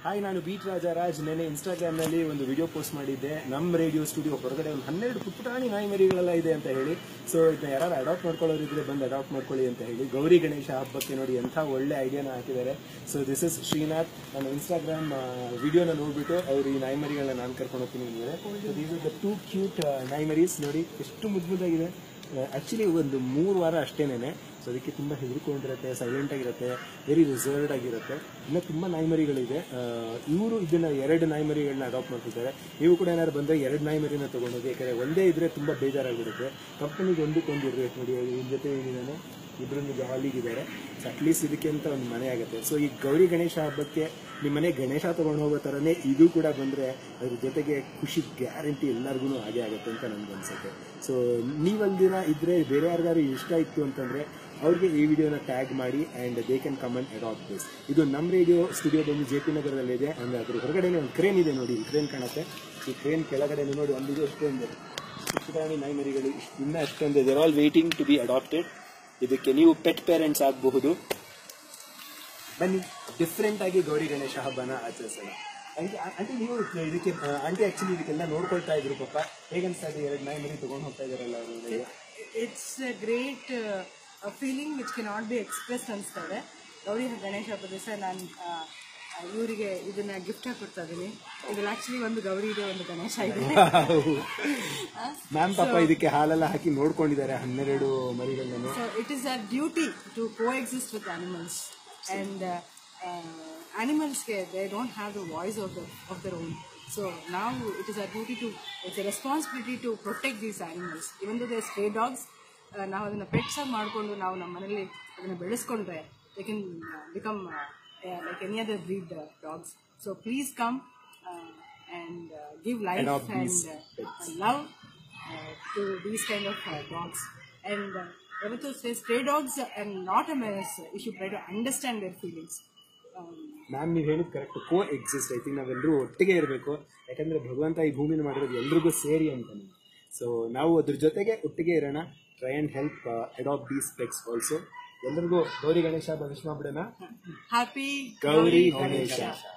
Hi ನಾನು beet ರಾಜಾರಾಜ್ ನೆನೆ ಇನ್ಸ್ಟಾಗ್ರಾಮ್ನಲ್ಲಿ ಒಂದು ವಿಡಿಯೋ ಪೋಸ್ಟ್ ಮಾಡಿದ್ದೆ ನಮ್ಮ ರೇಡಿಯೋ ಸ್ಟುಡಿಯೋ ಹೊರಗಡೆ ಒಂದು ಹನ್ನೆರಡು ಪುಟ್ಟಾಣಿ ನಾಯಿ ಮರಿಗಳೆಲ್ಲ ಇದೆ ಅಂತ ಹೇಳಿ ಸೊ ಇದನ್ನ ಯಾರು ಅಡಾಪ್ಟ್ ಮಾಡ್ಕೊಳ್ಳೋರಿದ್ರೆ ಬಂದು ಅಡಾಪ್ಟ್ ಮಾಡ್ಕೊಳ್ಳಿ ಅಂತ ಹೇಳಿ ಗೌರಿ ಗಣೇಶ ಹಬ್ಬಕ್ಕೆ ನೋಡಿ ಎಂಥ ಒಳ್ಳೆ ಐಡಿಯಾನ ಹಾಕಿದ್ದಾರೆ ಸೊ ದಿಸ್ ಇಸ್ ಶ್ರೀನಾಥ್ ನಾನು ಇನ್ಸ್ಟಾಗ್ರಾಮ್ ವಿಡಿಯೋನ ನೋಡ್ಬಿಟ್ಟು ಅವ್ರು ಈ ನಾಯಿ ಮರಿಗಳನ್ನ ನಾನು ಕರ್ಕೊಂಡು ಹೋಗ್ತೀನಿ ನಿಮಗೆ ದೀಸ್ ದ ಟೂ ಕ್ಯೂಟ್ ನಾಯಿ ಮರೀಸ್ ನೋಡಿ ಎಷ್ಟು ಮುದ್ದು ಮುದ್ದಾಗಿದೆ ಆಕ್ಚುಲಿ ಒಂದು ಮೂರು ವಾರ ಅಷ್ಟೇನೆ ಸೊ ಅದಕ್ಕೆ ತುಂಬ ಹೆದರ್ಕೊಂಡಿರುತ್ತೆ ಸೈಲೆಂಟ್ ಆಗಿರುತ್ತೆ ವೆರಿ ರಿಸರ್ವ್ಡ್ ಆಗಿರುತ್ತೆ ಇನ್ನು ತುಂಬ ನಾಯಿಮರಿಗಳಿದೆ ಇವರು ಇದನ್ನ ಎರಡು ನಾಯಿಮರಿಗಳನ್ನ ಅಡಾಪ್ಟ್ ಮಾಡ್ತಿದ್ದಾರೆ ನೀವು ಕೂಡ ಏನಾದ್ರು ಬಂದರೆ ಎರಡು ನಾಯಿಮರಿನ ತೊಗೊಂಡೋಗಿ ಯಾಕಂದರೆ ಒಂದೇ ಇದ್ರೆ ತುಂಬ ಬೇಜಾರಾಗ್ಬಿಡುತ್ತೆ ಕಂಪನಿಗೆ ಒಂದಕ್ಕೊಂದು ಇರಬೇಕು ನೋಡಿ ಇವ್ರ ಜೊತೆ ಏನಿದ್ದಾನೆ ಇಬ್ಬರನ್ನು ಜಾಲಿಗಿದ್ದಾರೆ ಸೊ ಅಟ್ಲೀಸ್ಟ್ ಇದಕ್ಕೆ ಅಂತ ಒಂದು ಮನೆ ಆಗುತ್ತೆ ಸೊ ಈ ಗೌರಿ ಗಣೇಶ ಹಬ್ಬಕ್ಕೆ ನಿಮ್ಮ ಮನೆ ಗಣೇಶ ತೊಗೊಂಡು ಹೋಗೋ ಥರನೇ ಇದು ಕೂಡ ಬಂದರೆ ಅದ್ರ ಜೊತೆಗೆ ಖುಷಿ ಗ್ಯಾರಂಟಿ ಎಲ್ಲರಿಗೂ ಹಾಗೆ ಆಗುತ್ತೆ ಅಂತ ನನ್ಗೆ ಅನ್ಸುತ್ತೆ ಸೊ ನೀವೊಂದಿನ ಇದ್ರೆ ಬೇರೆ ಯಾರಿಗಾರು ಇಷ್ಟ ಇತ್ತು ಅಂತಂದರೆ ಅವ್ರಿಗೆ ಈ ವಿಡಿಯೋನ ಟ್ಯಾಗ್ ಮಾಡಿ and they can comment adopt this ಇದು ನಮ್ಮ ರೇಡಿಯೋ ಸ್ಟುಡಿಯೋ ಬಂದು ಜೆ ಪಿ ನಗರದಲ್ಲಿದೆ ಅಂದರೆ ಅದ್ರ ಹೊರಗಡೆನೇ ಒಂದು ಕ್ರೇನ್ ಇದೆ ನೋಡಿ ಕ್ರೇನ್ ಕಾಣುತ್ತೆ ಈ ಕ್ರೇನ್ ಕೆಳಗಡೆ ನೋಡಿ ಒಂದು ಎಷ್ಟೊಂದು ಪುಟಾಣಿ ನಾಯಿ ಮರಿಗಳು ಇನ್ನೂ ಎಷ್ಟೊಂದು there all waiting to be adopted ಇದಕ್ಕೆ ನೀವು ಪೆಟ್ ಪೇರೆಂಟ್ಸ್ ಆಗಬಹುದು ಬನ್ನಿ ಡಿಫ್ರೆಂಟ್ ಆಗಿ ಗೌರಿ ಗಣೇಶ ಹಬ್ಬನ ಆಚರಿಸೋಣ ಆಂಟಿ ಆಂಟಿ ನೀವು ಇದಕ್ಕೆ ಆಂಟಿ ಆಕ್ಚುಲಿ ಇದಕ್ಕೆಲ್ಲ ನೋಡ್ಕೊಳ್ತಾ ಇದ್ರು ಪಾಪ ಹೇಗನ್ಸ್ತಾ ಇದೆ ಎರಡು ನಾಯಿ ಮರಿ ತಗೊಂಡು ಹೋಗ್ತಾ ಇದಾರಲ್ಲ ಅವರು it's a great feeling which cannot be express ಅನಿಸ್ತದೆ ಗೌರಿ ಗಣೇಶ ಹಬ್ಬದ ದಿವಸ ನಾನು ಇವರಿಗೆ ಇದನ್ನ ಗಿಫ್ಟ್ ಆಗಿ ಕೊಡ್ತಾ ಇದ್ದೀನಿ ಇದ್ರಲ್ಲಿ ಆಕ್ಚುಲಿ ಒಂದು ಗೌರಿ ಇದೆ ಒಂದು ಗಣೇಶ ಇದೆ ಮ್ಯಾಮ್ ಪಾಪ ಇದಕ್ಕೆ ಹಾಲೆಲ್ಲ ಹಾಕಿ ನೋಡ್ಕೊಂಡಿದ್ದಾರೆ ಹನ್ನೆರಡು ಮರಿಗಳನ್ನು so it is a duty to coexist with animals and ಅನಿಮಲ್ಸ್ಗೆ they don't have the voice of the of their own so ನಾವು it is a duty to it's a responsibility to protect these animals even they stray dogs ನಾವು ಅದನ್ನು pets ಆಗಿ ಮಾಡಿಕೊಂಡು ನಾವು ನಮ್ಮ ಮನೇಲಿ ಅದನ್ನು ಬೆಳೆಸ್ಕೊಂಡ್ರೆ they can become like any other breed dogs so please come and give life Adopt these and love uh, to these kind of uh, dogs. And uh, Yavathu says stray dogs are not a menace if you try to understand their feelings. Um, ma'am ನೀವು ಹೇಳಿದ್ correct coexist I think ನಾವೆಲ್ಲರೂ ಒಟ್ಟಿಗೆ ಇರಬೇಕು ಯಾಕಂದ್ರೆ ಭಗವಂತ ಈ ಭೂಮಿನ ಮಾಡಿರೋದು ಎಲ್ರಿಗೂ ಸೇರಿ ಅಂತಾನೆ ಸೊ ನಾವು ಅದ್ರ ಜೊತೆಗೆ ಒಟ್ಟಿಗೆ ಇರೋಣ try and help adopt these pets also ಎಲ್ಲರಿಗೂ ಗೌರಿ ಗಣೇಶ ಹಬ್ಬ ವಿಶ್ ಮಾಡ್ಬಿಡೋಣ happy ಗೌರಿ ಗಣೇಶ